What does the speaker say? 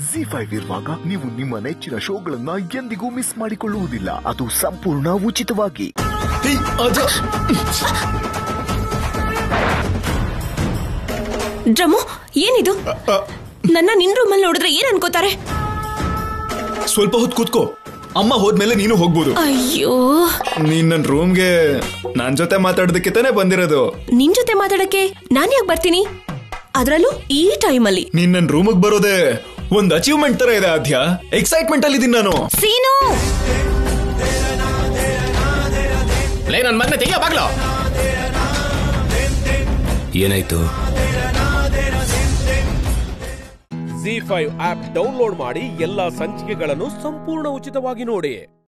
G five ಇರುವಾಗ ನೀವು ನಿಮ್ಮ ನೆಚ್ಚಿನ ಶೋಗಳನ್ನ ಎಂದಿಗೂ ಮಿಸ್ ಮಾಡಿಕೊಳ್ಳುವುದಿಲ್ಲ ಅದು ಸಂಪೂರ್ಣ ಉಚಿತವಾಗಿ ಡ್ರಮು ಏನಿದು ನನ್ನ ನಿನ್ ರೂಮಲ್ಲಿ ನೋಡಿದ್ರೆ ಏನ್ ಅನ್ಕೋತಾರೆ ಸ್ವಲ್ಪ ಹೊತ್ತು ಕೂತ್ಕೋ ಅಮ್ಮ ಹೋದ್ಮೇಲೆ ನೀನು ಹೋಗ್ಬೋದು ಅಯ್ಯೋ ನೀನ್ ನನ್ ರೂಮ್ಗೆ ನನ್ ಜೊತೆ ಮಾತಾಡೋದಕ್ಕೆ ತಾನೇ ಬಂದಿರೋದು ನಿನ್ ಜೊತೆ ಮಾತಾಡಕ್ಕೆ ನಾನ್ ಯಾಕೆ ಬರ್ತೀನಿ ಅದ್ರಲ್ಲೂ ಈ ಟೈಮಲ್ಲಿ ನೀನ್ ನನ್ ರೂಮಿಗೆ ಬರೋದೇ ಒಂದ್ ಅಚೀವ್ಮೆಂಟ್ ತರ ಇದೆ ಆದ್ಯ ಎಕ್ಸೈಟ್ಮೆಂಟ್ ಅಲ್ಲಿ ಇದೀನಿ ನಾನು ಸೀನು ಲೇ ನನ್ ಮಗನ ತೆಗಿಯ ಬಾಗ್ಲು ಏನಾಯ್ತು ಜಿ ಫೈವ್ ಆಪ್ ಡೌನ್ಲೋಡ್ ಮಾಡಿ ಎಲ್ಲಾ ಸಂಚಿಕೆಗಳನ್ನು ಸಂಪೂರ್ಣ ಉಚಿತವಾಗಿ ನೋಡಿ